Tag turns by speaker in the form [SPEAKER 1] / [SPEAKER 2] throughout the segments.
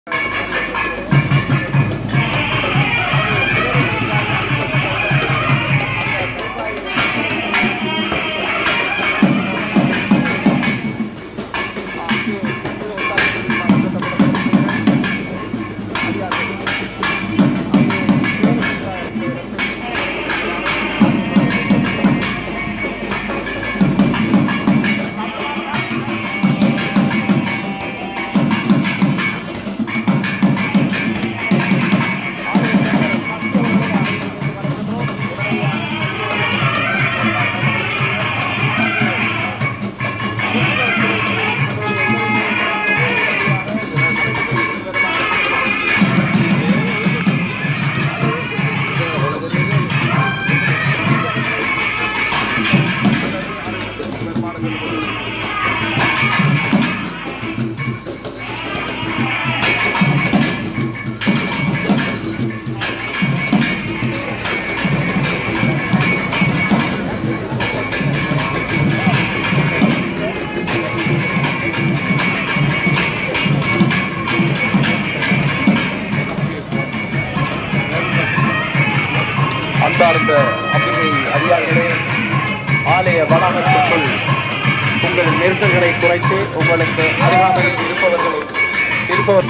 [SPEAKER 1] அன்பார்ந்த அம்பிகை அதிகாரிகளே ஆலய வளாகத்திற்குள் உங்கள் நெரிசல்களை குறைத்து உங்களுக்கு அருகாமையில் இருப்பவர்களை இருப்பவர்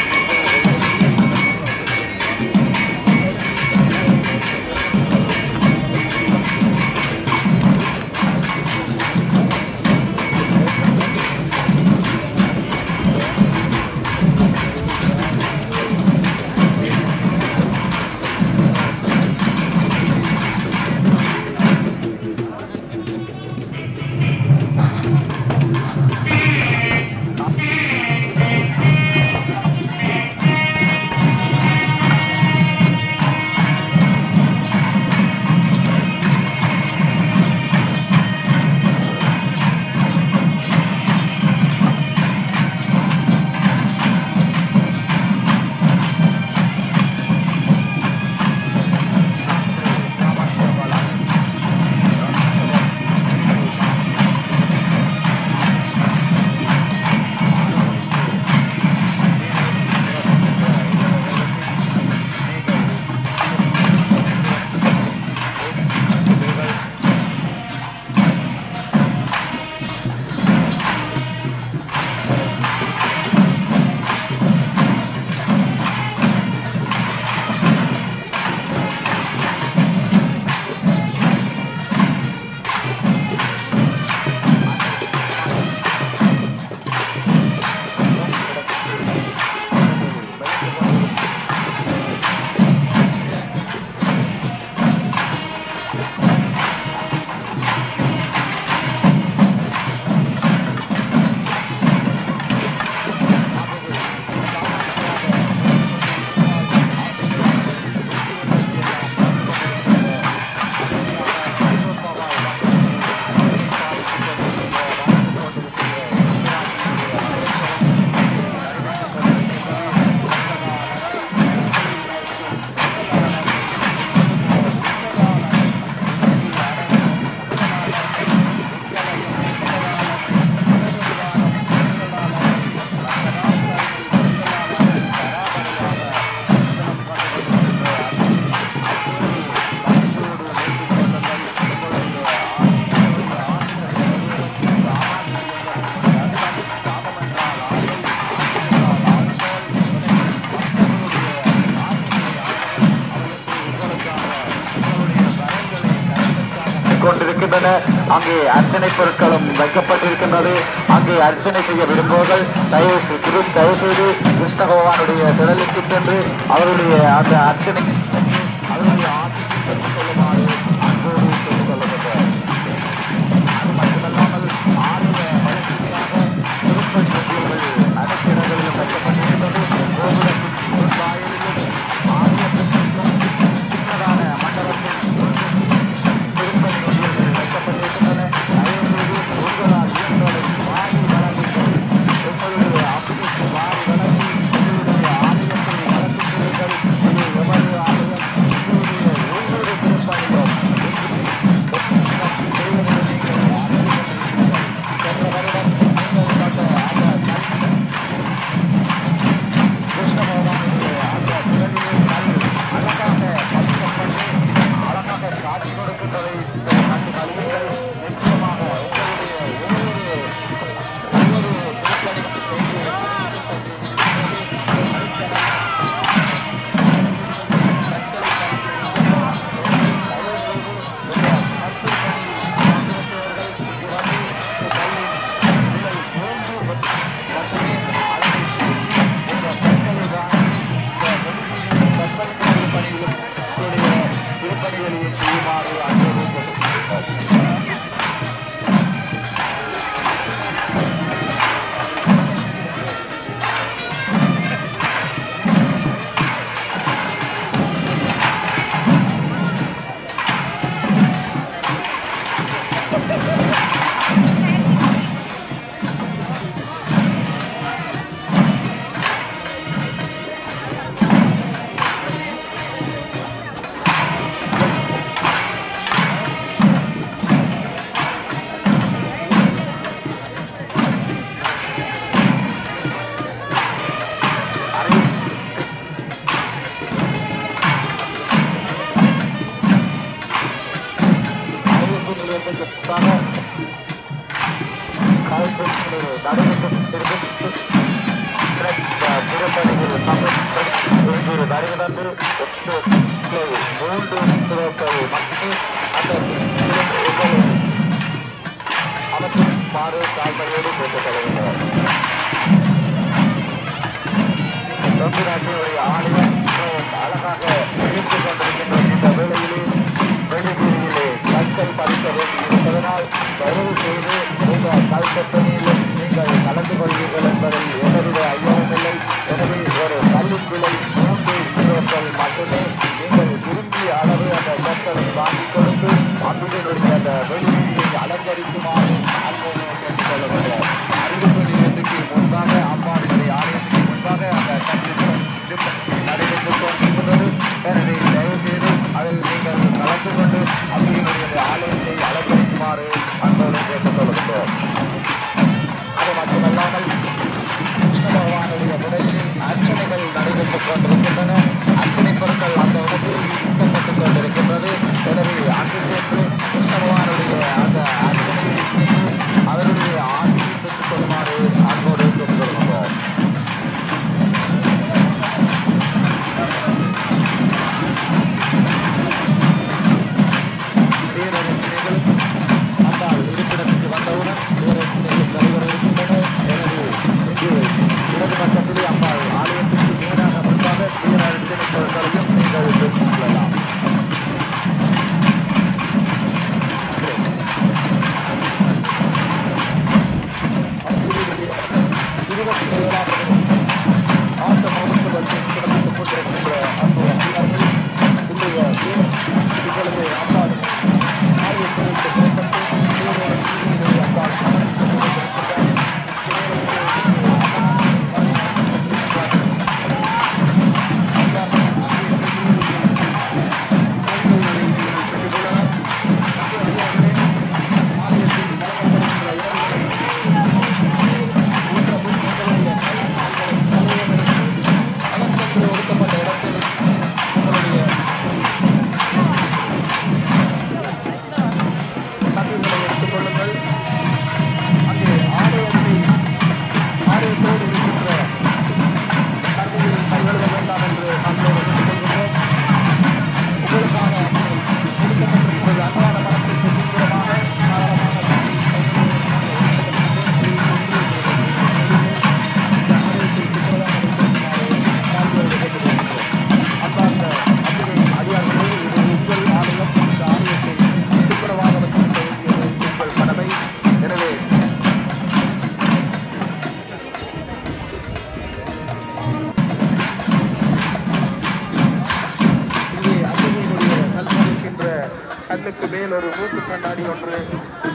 [SPEAKER 1] கொண்டிருக்கின்றன அங்கே அர்ச்சனை பொருட்களும் வைக்கப்பட்டிருக்கின்றது அங்கே அர்ச்சனை செய்ய விரும்புவர்கள் தயவு செய்- திரு தயவு செய்து கிருஷ்ண பகவானுடைய திடலுக்கு சென்று அவருடைய அந்த அர்ச்சனை அவருடைய ஆட்சிக்கு பெற்றுக் கொள்ளுமாறு அன்போடு கேட்டுக் கொள்ளப்பட்டது அது மட்டுமல்லாமல் ஆலய வளர்ச்சிக்காக திருப்பதி கோவில்கள் அனைத்து இடங்களிலும் வைக்கப்பட்டிருக்கிறது கோபுரத்தின் முன்வாயிலிலும் ஆலயத்திற்கும் சின்னதான மண்டபத்தில் திருப்பதி கோவில்கள் வைக்கப்பட்டிருக்கின்றன தயவு செய்து உங்களால் இயன்றதை வாரி வழங்குங்கள் எங்களுடைய அம்பிகைக்கு வாரி வழங்கி எங்களுடைய ஆலயத்தை வளர்த்துக்கிறீர்கள் இது எமது ஆலயம் எங்களுடைய ஒவ்வொரு திருப்பணி வருகை தந்து எட்டு கிலோ மூன்று கிலோக்கள் மக்கி அந்த உங்கள் அவற்றின் மாறு தாழ்மையோடு போட்டப்படுகின்றனர் தொங்கு நாட்டினுடைய ஆலயம் மிகவும் அழகாக இருந்து கொண்டிருக்கின்ற இந்த வேளையிலே வெளிவீதியிலே கற்கள் பதிக்க வேண்டியிருப்பதனால் தயவு செய்து இந்த கல்கத்தனியிலும் நீங்கள் கலந்து கொள்வீர்கள் என்பதில் எந்தவித ஐயமும் இல்லை எனவே ஒரு கல்லின் விலை மூன்று கிலோக்கள் மட்டுமே நீங்கள் விரும்பிய அளவு அந்த கற்களை வாங்கிக் கொடுத்து அம்பிகளுடைய அந்த வெளிவீதியை அலங்கரிக்குமாறு அன்போடு கேட்டுக்கொள்ளுகிறோம் அறிவிப்பு நிலையத்துக்கு முன்பாக அம்பாளுடைய ஆலயத்துக்கு முன்பாக அந்த கற்கள் நடைபெற்றுக் கொண்டிருக்கிறது எனவே தயவு செய்து அதில் நீங்கள் கலந்து கொண்டு அம்பிகளுடைய ஆலயத்தை அலங்கரிக்குமாறு அன்போடு கேட்டுக்கொள்கிறோம் அது மட்டுமல்லாமல் கிருஷ்ண பகவானுடைய முறையில் அர்ச்சனைகள் நடைபெற்றுக் கொண்டிருக்கின்றன அர்ச்சனை பொருட்கள் அந்த இடத்தில் விற்கப்பட்டுக் கொண்டிருக்கின்றது எனவே அங்கு சென்று கிருஷ்ண பகவானுடைய அந்த அர்ச்சனையை செய்து அவருடைய ஆட்சியை பெற்றுக் கொள்ளுமாறு அன்போடு கேட்டுக்கொள்கிறோம் பேரரசினைகளும் அம்பாள் இருப்பிடத்துக்கு வந்தவுடன் பேரரசினைகள் தலைவர் இருக்கின்றன எனவே இங்கு இடது பக்கத்திலே அம்பாள் ஆலயத்திற்கு நேராக முன்பாக பேரரசினை பொருட்களையும் நீங்கள் பெற்றுக் கொள்ளலாம் இருபத்தி ஏழாவது ஆட்ட மகத்துவத்தில் சிறப்பித்துக் கொண்டிருக்கின்ற அன்பு அதிகாரிகள் இன்றைய இப்பொழுது அம்பாள் ஆலயத்தில் புறப்பட்டு பேரரசினை அம்பாள் சமர்ப்பித்துக் கொண்டிருக்கின்றார் ஒதுக்கப்பட்ட இடத்தில் உங்களுடைய கருவிகளை எடுத்துக் கொள்ளுங்கள் அங்கே ஆலயத்தை ஆலயத்தோடு இருக்கின்ற கருவியை கைகழுவ வேண்டாம் என்று நம்மளோடு கேட்டுக்கொள்கின்றோம் உங்களுக்காக கொடுக்கப்பட்டிருப்பது அன்றாட மனத்திற்கு தீவிரமாக தாராளமாக அந்தாந்த அதிகாரிகளே இது உங்கள் ஆலயம் இந்த ஆலயத்தை துப்புரவாக வைத்திருக்க வேண்டியது உங்கள் கடமை எனவே இங்கே அம்பிகையினுடைய கல் பதிக்கின்ற கல்லுக்கு மேல் ஒரு மூக்கு கண்ணாடி ஒன்று